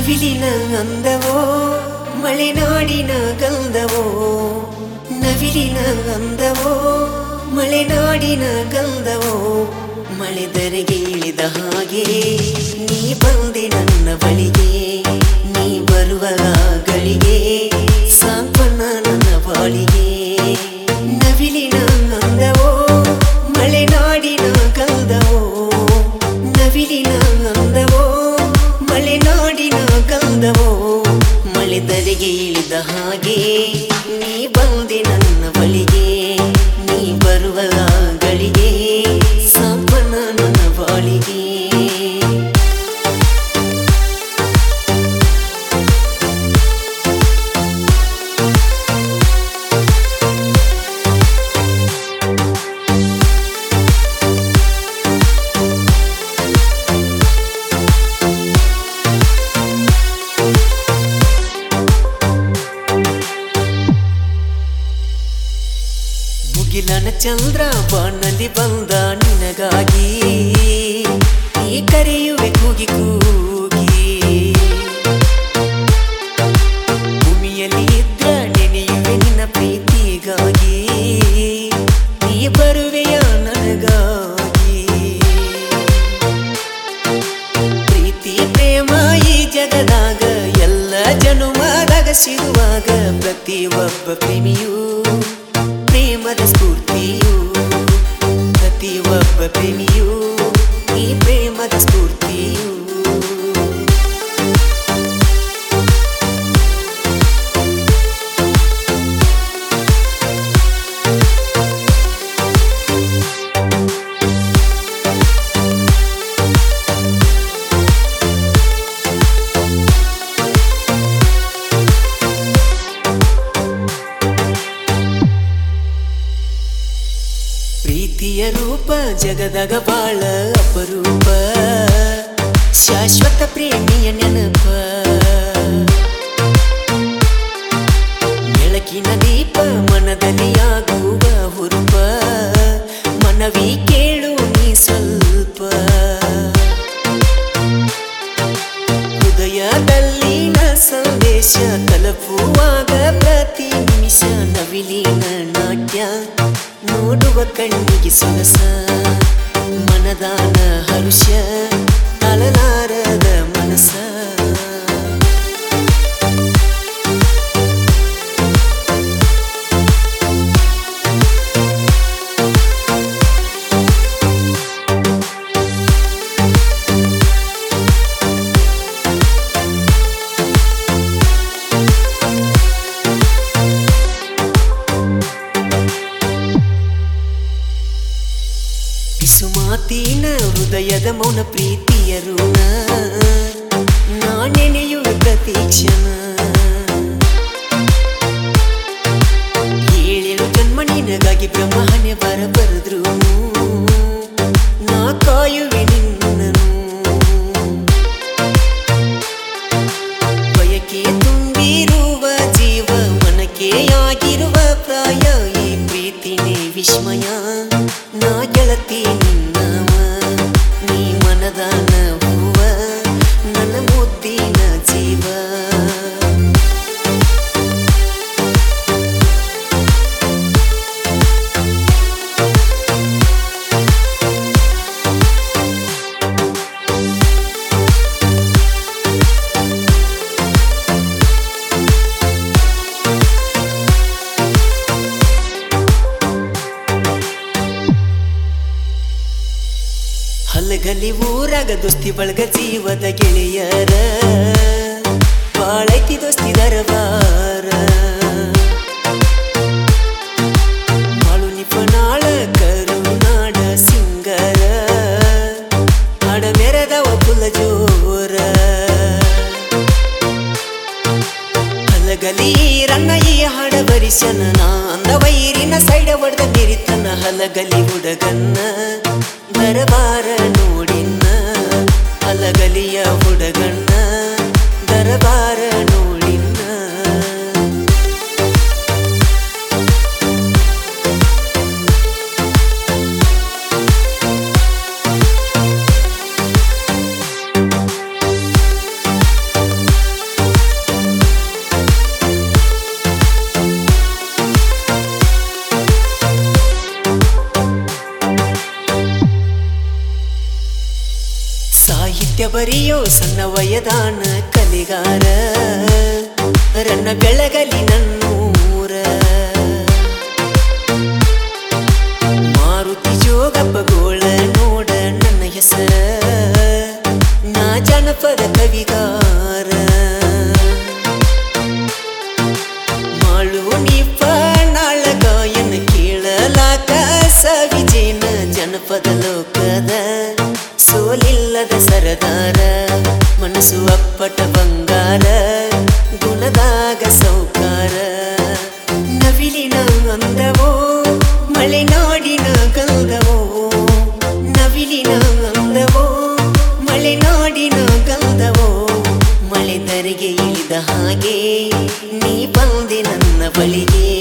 ನವಿಲಿನ ಅಂದವೋ ಮಲೆನಾಡಿನ ಗಂಧವೋ ನವಿಲಿನ ಅಂದವೋ ಮಲೆನಾಡಿನ ಗಂಧವೋ ಮಳೆದರೆಗೆ ಇಳಿದ ಹಾಗೆ ನೀ ಬಂದೆ ನನ್ನ ಬಳಿಗೆ ನೀ ಬರುವ ಗಳಿಗೆ ಸಾಂತ್ವನ ನನ್ನ ಬಾಳಿಗೆ ನವಿಲಿನ ಅಂದವೋ ಮಲೆನಾಡಿನ ಗಂಧವೋ ನವಿಲಿನ ಅಂದವೋ ಮಲೆನಾಡಿನ ಗಂಧವೋ ಮಳೆದರೆಗೆ ಇಳಿದ ಹಾಗೆ ನೀ ಬಂದೆ ನನ್ನ ಬಳಿಗೆ ನೀ ಬರುವ ಗಳಿಗೆ ಸಾಂತ್ವನ ನನ್ನ ಬಾಳಿಗೆ ಮುಗಿಲನ ಚಂದ್ರ ಬಾನಲ್ಲಿ ಬಂದ ನಿನಗಾಗಿ ಈ ಕರೆಯುವೆ ಕೂಗಿ ಕೂಗಿ ಭೂಮಿಯಲ್ಲಿ ಇದ್ರ ನೆನೆಯುವೆ ನಿನ್ನ ಪ್ರೀತಿಗಾಗಿ ನೀ ಬರುವೆಯ ನನಗಾಗಿ ಪ್ರೀತಿ ಪ್ರೇಮ ಈ ಜಗದಾಗ ಎಲ್ಲ ಜನುಮದಾಗ ಸಿಗುವಾಗ ಪ್ರತಿಯೊಬ್ಬ ಪ್ರೇಮಿಯೂ ಪ್ರೇಮದ ಸ್ಫೂರ್ತಿಯು ಪ್ರತಿಯೊಬ್ಬ ಪ್ರೇಮಿಯೂ ಈ ಪ್ರೇಮದ ಸ್ಫೂರ್ತಿಯು ಪ್ರೀತಿಯ ರೂಪ ಜಗದಾಗ ಬಾಳ ಅಪರೂಪ ಶಾಶ್ವತ ಪ್ರೇಮಿಯ ನೆನಪ ಬೆಳಕಿನ ದೀಪ ಮನದಲ್ಲಿ ಆಗುವ ಹುರುಪ ಮನವಿ ಕೇಳು ನೀ ಸ್ವಲ್ಪ ಹೃದಯದಲ್ಲಿನ ಸಂದೇಶ ತಲುಪುವಾಗ ಪ್ರತಿ ನಿಮಿಷ ನವಿಲಿನ ನಾಟ್ಯ ನೋಡುವ ಕಣ್ಣಿಗೆ ಸೊಗಸ ಮನದಾನ ಹರುಷ ತಾಳಲಾರದ ಮನಸ ಪಿಸು ಮಾತಿನ ಹೃದಯದ ಮೌನ ಪ್ರೀತಿಯ ಋಣ ನಾನೆನೆಯುವ ಪ್ರತೀಕ್ಷಣ ಏಳೇಳು ಜನ್ಮ ನಿನಗಾಗಿ ಬ್ರಹ್ಮಹನೆ ಬರ ಬರೆದ್ರು ನಾ ಕಾಯುವೆ ನಿನ್ನನು ಬಯಕೆ ತುಂಬಿರುವ ಜೀವ ಮನಕ್ಕೆ ಆಗಿರುವ ಪ್ರಾಯ ಈ ಪ್ರೀತಿನೇ ವಿಸ್ಮಯ ನಾ ಗೆಳತಿ ನಿನ್ನವ ನೀ ಮನದಾನ ಹೂವ ನನ್ನ ಮುದ್ದಿನ ಜೀವ ಹಲಗಲಿ ಊರಾಗ ದೋಸ್ತಿ ಬಳಗ ಜೀವದ ಗೆಳೆಯರ ಬಾಳೈತಿ ದೋಸ್ತಿ ದರಬಾರ ಮಾಳು ನಿಪನಾಳ ಕರುನಾಡ ಸಿಂಗರ ಹಾಡ ಮೆರೆದವ ಪುಲ ಜೋರ ಹಲಗಲಿ ರನ್ನ ಈ ಹಾಡ ಬರಿಸನ ನಾ ಅಂದ ವೈರಿನ ಸೈಡ ಹೊಡೆದ ಮೆರಿತನ ಹಲಗಲಿ ಹುಡುಗನ್ನ ದರಬಾರ ನೋಡಿನ್ನ ಹಲಗಲಿಯ ಹುಡುಗನ್ನ ದರಬಾರ ನೋಡಿನ್ನ ಶಬರಿಯೋ ಸಣ್ಣ ವಯದಾನ ಕಲಿಗಾರ ರನ್ನ ಬೆಳಗಲಿ ನನ್ನೂರ ಮಾರುತಿ ಜೋಗಪ್ಪಗೋಳ ನೋಡ ನನ್ನ ಹೆಸರ ನಾ ಜನಪದ ಕವಿಗಾರ ಮಾಳು ನೀಪ ನಾಳ ಗಾಯನ ಕೇಳಲಾಕ ಸವಿಜೇನ ಜನಪದ ಲೋಕದ ಸೋಲಿಲ್ಲದ ಸರದಾರ ಮನಸ್ಸು ಅಪ್ಪಟ ಬಂಗಾರ ಗುಣದಾಗ ಸೌಕಾರ ನವಿಲಿನ ಅಂದವೋ ಮಲೆನಾಡಿನ ಗಂಧವೋ ನವಿಲಿನ ಅಂದವೋ ಮಲೆನಾಡಿನ ಗಂಧವೋ ಮಳೆ ಧರೆಗೆ ಇಳಿದ ಹಾಗೆ ನೀ ಬಂದೆ ನನ್ನ ಬಳಿಗೆ